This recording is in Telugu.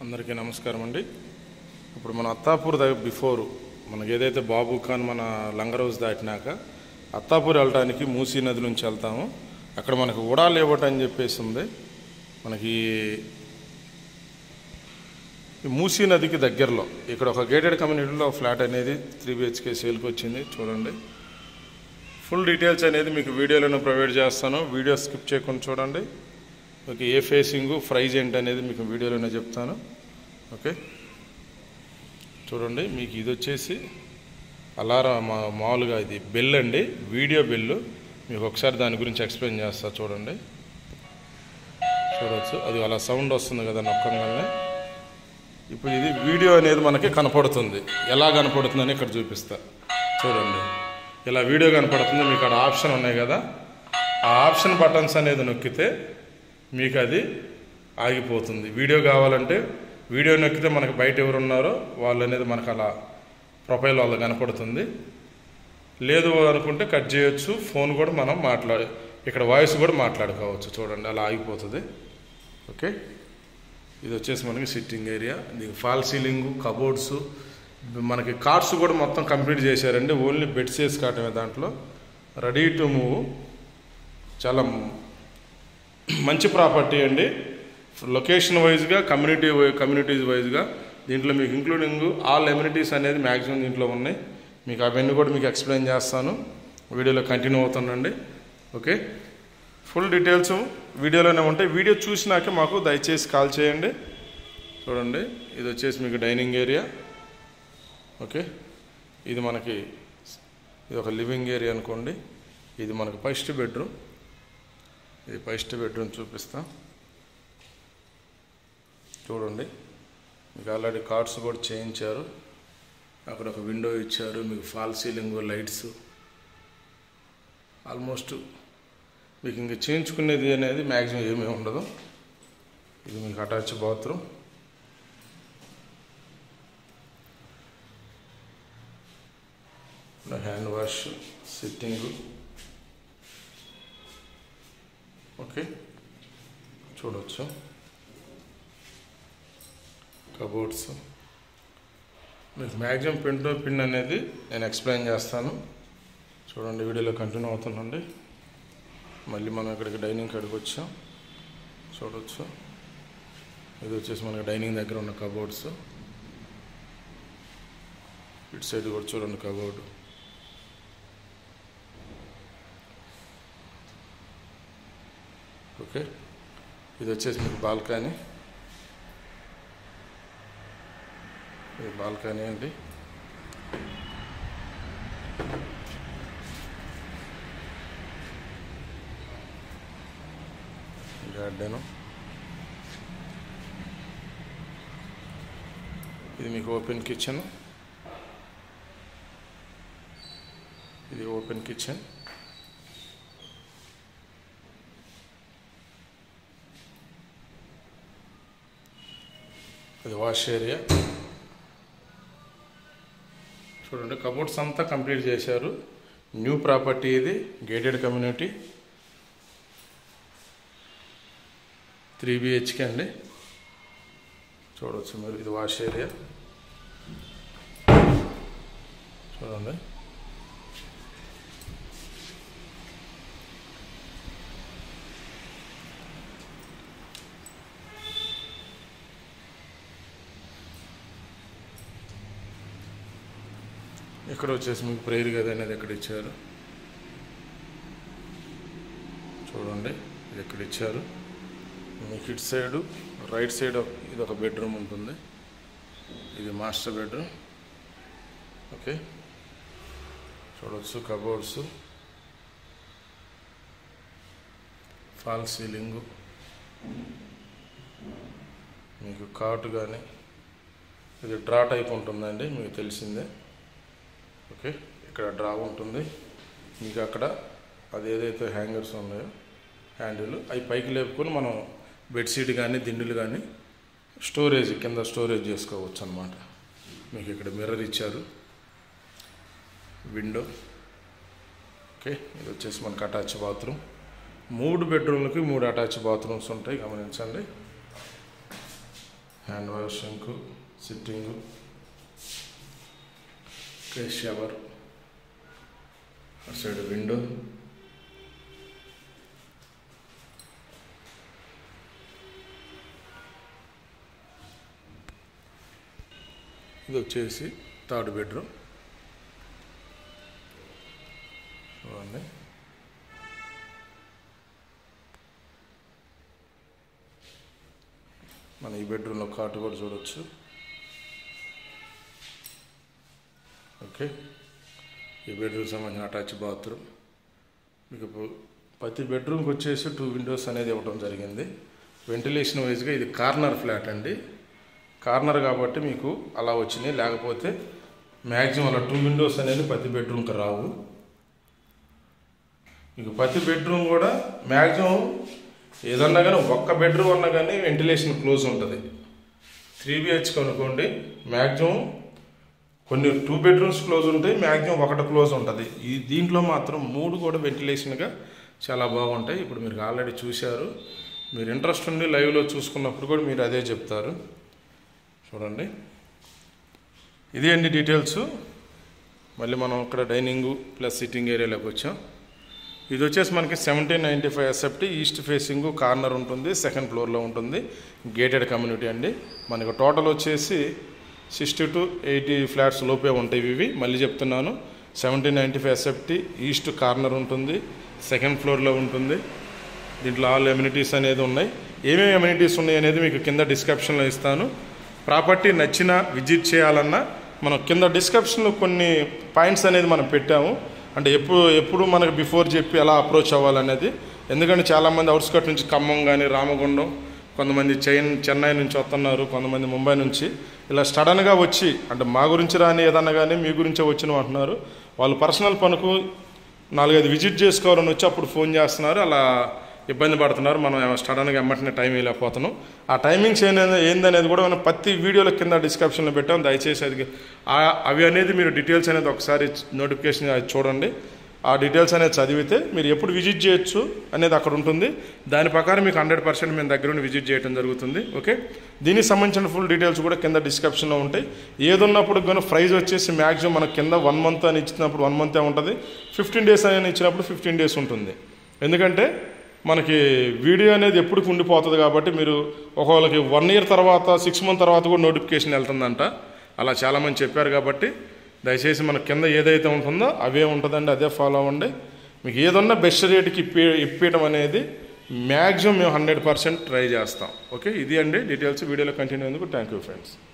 అందరికీ నమస్కారం అండి ఇప్పుడు మన అత్తాపూర్ దగ్గర బిఫోర్ మనకి ఏదైతే బాబు ఖాన్ మన లంగర్ హౌస్ దాటినాక అత్తాపూర్ వెళ్ళడానికి మూసీ నది నుంచి వెళ్తాము అక్కడ మనకు ఉడా లేవట్ అని చెప్పేసి ఉంది మనకి ఈ మూసీ నదికి దగ్గరలో ఇక్కడ ఒక గేటెడ్ కమ్యూనిటీలో ఫ్లాట్ అనేది త్రీ బిహెచ్కే సేల్కి వచ్చింది చూడండి ఫుల్ డీటెయిల్స్ అనేది మీకు వీడియోలను ప్రొవైడ్ చేస్తాను వీడియో స్కిప్ చేయకుండా చూడండి ఓకే ఏ ఫేసింగ్ ప్రైజ్ ఏంటి అనేది మీకు వీడియోలోనే చెప్తాను ఓకే చూడండి మీకు ఇది వచ్చేసి అలారం మా మామూలుగా ఇది బెల్ అండి వీడియో బెల్లు మీకు ఒకసారి దాని గురించి ఎక్స్ప్లెయిన్ చేస్తా చూడండి చూడవచ్చు అది అలా సౌండ్ వస్తుంది కదా నొక్కంగానే ఇప్పుడు ఇది వీడియో అనేది మనకి కనపడుతుంది ఎలా కనపడుతుందని ఇక్కడ చూపిస్తా చూడండి ఇలా వీడియో కనపడుతుంది మీకు అక్కడ ఆప్షన్ ఉన్నాయి కదా ఆ ఆప్షన్ బటన్స్ అనేది నొక్కితే మీకు అది ఆగిపోతుంది వీడియో కావాలంటే వీడియో నొక్కితే మనకి బయట ఎవరు ఉన్నారో వాళ్ళు అనేది మనకు అలా ప్రొఫైల్ వాళ్ళ కనపడుతుంది లేదు అనుకుంటే కట్ చేయొచ్చు ఫోన్ కూడా మనం మాట్లాడ ఇక్కడ వాయిస్ కూడా మాట్లాడుకోవచ్చు చూడండి అలా ఆగిపోతుంది ఓకే ఇది వచ్చేసి మనకి సిట్టింగ్ ఏరియా దీనికి ఫాల్ సీలింగ్ కబోర్డ్స్ మనకి కార్డ్స్ కూడా మొత్తం కంప్లీట్ చేశారండి ఓన్లీ బెడ్స్ వేసి కావటమే దాంట్లో రెడీ టు మూవ్ చాలా మంచి ప్రాపర్టీ అండి లొకేషన్ వైజ్గా కమ్యూనిటీ కమ్యూనిటీస్ వైజ్గా దీంట్లో మీకు ఇంక్లూడింగ్ ఆల్ ఎమ్యూనిటీస్ అనేది మ్యాక్సిమం దీంట్లో ఉన్నాయి మీకు అవన్నీ కూడా మీకు ఎక్స్ప్లెయిన్ చేస్తాను వీడియోలో కంటిన్యూ అవుతుండండి ఓకే ఫుల్ డీటెయిల్స్ వీడియోలోనే ఉంటాయి వీడియో చూసినాకే మాకు దయచేసి కాల్ చేయండి చూడండి ఇది వచ్చేసి మీకు డైనింగ్ ఏరియా ఓకే ఇది మనకి ఇది ఒక లివింగ్ ఏరియా అనుకోండి ఇది మనకు ఫస్ట్ బెడ్రూమ్ ఇది ఫస్ట్ బెడ్రూమ్ చూపిస్తాం చూడండి మీకు ఆల్రెడీ కార్డ్స్ కూడా చేయించారు అక్కడ ఒక విండో ఇచ్చారు మీకు ఫాల్ సీలింగ్ లైట్స్ ఆల్మోస్ట్ మీకు ఇంక చేయించుకునేది అనేది మ్యాక్సిమం ఏమీ ఉండదు ఇది మీకు attach bathroom hand wash sitting okay చూడవచ్చు కబోర్డ్స్ మీకు మ్యాక్సిమం పిన్ టు పిన్ అనేది నేను ఎక్స్ప్లెయిన్ చేస్తాను చూడండి వీడియోలో కంటిన్యూ అవుతుందండి మళ్ళీ మనం ఇక్కడికి డైనింగ్ కాడికి వచ్చాం చూడవచ్చు ఇది వచ్చేసి మనకి డైనింగ్ దగ్గర ఉన్న కబోర్డ్స్ ఇటు సైడ్ కూడా చూడండి కబోర్డు ఓకే ఇది వచ్చేసి మీకు బాల్కనీ ఇది బాల్కనీ అండి గార్డెను ఇది మీకు ఓపెన్ కిచెన్ ఇది ఓపెన్ కిచెన్ ఇది వాష్ ఏరియా చూడండి కబోర్డ్స్ అంతా కంప్లీట్ చేశారు న్యూ ప్రాపర్టీ ఇది గేటెడ్ కమ్యూనిటీ త్రీ బిహెచ్కే అండి చూడవచ్చు మీరు ఇది వాష్ ఏరియా చూడండి ఇక్కడ వచ్చేసి మీకు ప్రేయర్ గది అనేది ఎక్కడ ఇచ్చారు చూడండి ఇది ఎక్కడ ఇచ్చారు మీకు ఇటు సైడు రైట్ సైడ్ ఇది ఒక బెడ్రూమ్ ఉంటుంది ఇది మాస్టర్ బెడ్రూమ్ ఓకే చూడవచ్చు కబోర్డ్స్ ఫాల్ సీలింగు మీకు కాటు కానీ ఇది డ్రా టైప్ ఉంటుందండి మీకు తెలిసిందే ఓకే ఇక్కడ డ్రా ఉంటుంది మీకు అక్కడ అది ఏదైతే హ్యాంగర్స్ ఉన్నాయో హ్యాండిల్ అవి పైకి లేపుకొని మనం బెడ్షీట్ కానీ దిండులు కానీ స్టోరేజ్ కింద స్టోరేజ్ చేసుకోవచ్చు అనమాట మీకు ఇక్కడ మిర్రర్ ఇచ్చారు విండో ఓకే ఇది వచ్చేసి మనకు అటాచ్ బాత్రూమ్ మూడు బెడ్రూమ్లకి మూడు అటాచ్ బాత్రూమ్స్ ఉంటాయి గమనించండి hand wash sink sitting case shower అటు సైడ్ విండో ఇది వచ్చేసి థర్డ్ బెడ్రూమ్ చూడండి మన ఈ బెడ్రూమ్లో కాటు కూడా చూడొచ్చు ఓకే ఈ బెడ్రూమ్ సంబంధించిన అటాచ్ బాత్రూమ్ మీకు ఇప్పుడు ప్రతి బెడ్రూమ్కి వచ్చేసి టూ విండోస్ అనేది ఇవ్వడం జరిగింది వెంటిలేషన్ వైజ్గా ఇది కార్నర్ ఫ్లాట్ అండి కార్నర్ కాబట్టి మీకు అలా వచ్చినాయి లేకపోతే మ్యాక్సిమం అలా టూ విండోస్ అనేది ప్రతి బెడ్రూమ్కి రావు మీకు ప్రతి బెడ్రూమ్ కూడా మ్యాక్సిమం ఏదన్నా కానీ ఒక్క బెడ్రూమ్ అన్నా కానీ వెంటిలేషన్ క్లోజ్ ఉంటుంది త్రీ బిహెచ్కి అనుకోండి మ్యాక్సిమం కొన్ని టూ బెడ్రూమ్స్ క్లోజ్ ఉంటాయి మ్యాక్సిమం ఒకటి క్లోజ్ ఉంటుంది ఈ దీంట్లో మాత్రం మూడు కూడా వెంటిలేషన్గా చాలా బాగుంటాయి ఇప్పుడు మీరు ఆల్రెడీ చూశారు మీరు ఇంట్రెస్ట్ ఉండి లైవ్లో చూసుకున్నప్పుడు కూడా మీరు అదే చెప్తారు చూడండి ఇది అండి డీటెయిల్స్ మళ్ళీ మనం ఇక్కడ డైనింగ్ ప్లస్ సిట్టింగ్ ఏరియాలోకి వచ్చాం ఇది వచ్చేసి మనకి seventeen ninety five SFT east facing corner ఉంటుంది సెకండ్ ఫ్లోర్లో ఉంటుంది గేటెడ్ కమ్యూనిటీ అండి మనకు టోటల్ వచ్చేసి సిక్స్టీ టు ఎయిటీ ఫ్లాట్స్ లోపే ఉంటాయి ఇవి మళ్ళీ చెప్తున్నాను seventeen ninety five SFT east corner ఉంటుంది సెకండ్ ఫ్లోర్లో ఉంటుంది దీంట్లో ఆల్ ఎమ్యూనిటీస్ అనేది ఉన్నాయి ఏమేమి ఎమ్యూనిటీస్ ఉన్నాయి అనేది మీకు కింద డిస్క్రిప్షన్లో ఇస్తాను ప్రాపర్టీ నచ్చినా విజిట్ చేయాలన్నా మనం కింద డిస్క్రిప్షన్లో కొన్ని పాయింట్స్ అనేది మనం పెట్టాము అంటే ఎప్పుడు ఎప్పుడు మనకు బిఫోర్ చెప్పి ఎలా అప్రోచ్ అవ్వాలనేది ఎందుకంటే చాలామంది అవుట్స్కట్ నుంచి ఖమ్మం కానీ రామగుండం కొంతమంది చైన్ చెన్నై నుంచి వస్తున్నారు కొంతమంది ముంబై నుంచి ఇలా సడన్గా వచ్చి అంటే మా గురించి రాని ఏదన్నా కానీ మీ గురించే వచ్చిన అంటున్నారు వాళ్ళు పర్సనల్ పనుకు నాలుగైదు విజిట్ చేసుకోవాలని వచ్చి అప్పుడు ఫోన్ చేస్తున్నారు అలా ఇబ్బంది పడుతున్నారు మనం సడన్గా ఎమ్మటినే టైం వేయలేకపోతున్నాం ఆ టైమింగ్స్ ఏంది ఏందనేది కూడా మనం ప్రతి వీడియోల కింద డిస్క్రిప్షన్లో పెట్టాం దయచేసి అది ఆ- అవి అనేది మీరు డీటెయిల్స్ అనేది ఒకసారి నోటిఫికేషన్ అది చూడండి ఆ డీటెయిల్స్ అనేది చదివితే మీరు ఎప్పుడు విజిట్ చేయొచ్చు అనేది అక్కడ ఉంటుంది దాని ప్రకారం మీకు హండ్రెడ్ పర్సెంట్ మేము దగ్గర నుండి విజిట్ చేయడం జరుగుతుంది ఓకే దీనికి సంబంధించిన ఫుల్ డీటెయిల్స్ కూడా కింద డిస్క్రిప్షన్లో ఉంటాయి ఏదున్నప్పుడు కానీ ప్రైజ్ వచ్చేసి మ్యాక్సిమం మనకు కింద వన్ మంత్ అని ఇచ్చినప్పుడు వన్ మంతే ఉంటుంది ఫిఫ్టీన్ డేస్ అని ఇచ్చినప్పుడు ఫిఫ్టీన్ డేస్ ఉంటుంది ఎందుకంటే మనకి వీడియో అనేది ఎప్పుడు ఉండిపోతుంది కాబట్టి మీరు ఒకవేళకి వన్ ఇయర్ తర్వాత సిక్స్ మంత్ తర్వాత కూడా నోటిఫికేషన్ వెళ్తుందంట అలా చాలామంది చెప్పారు కాబట్టి దయచేసి మన కింద ఏదైతే ఉంటుందో అవే ఉంటుందండి అదే ఫాలో అవ్వండి మీకు ఏదన్నా బెస్ట్ రేట్కి ఇప్పి ఇప్పించడం అనేది మ్యాక్సిమం మేము హండ్రెడ్ పర్సెంట్ ట్రై చేస్తాం ఓకే ఇది అండి డీటెయిల్స్ వీడియోలో కంటిన్యూ అయ్యేందుకు థ్యాంక్ యూ ఫ్రెండ్స్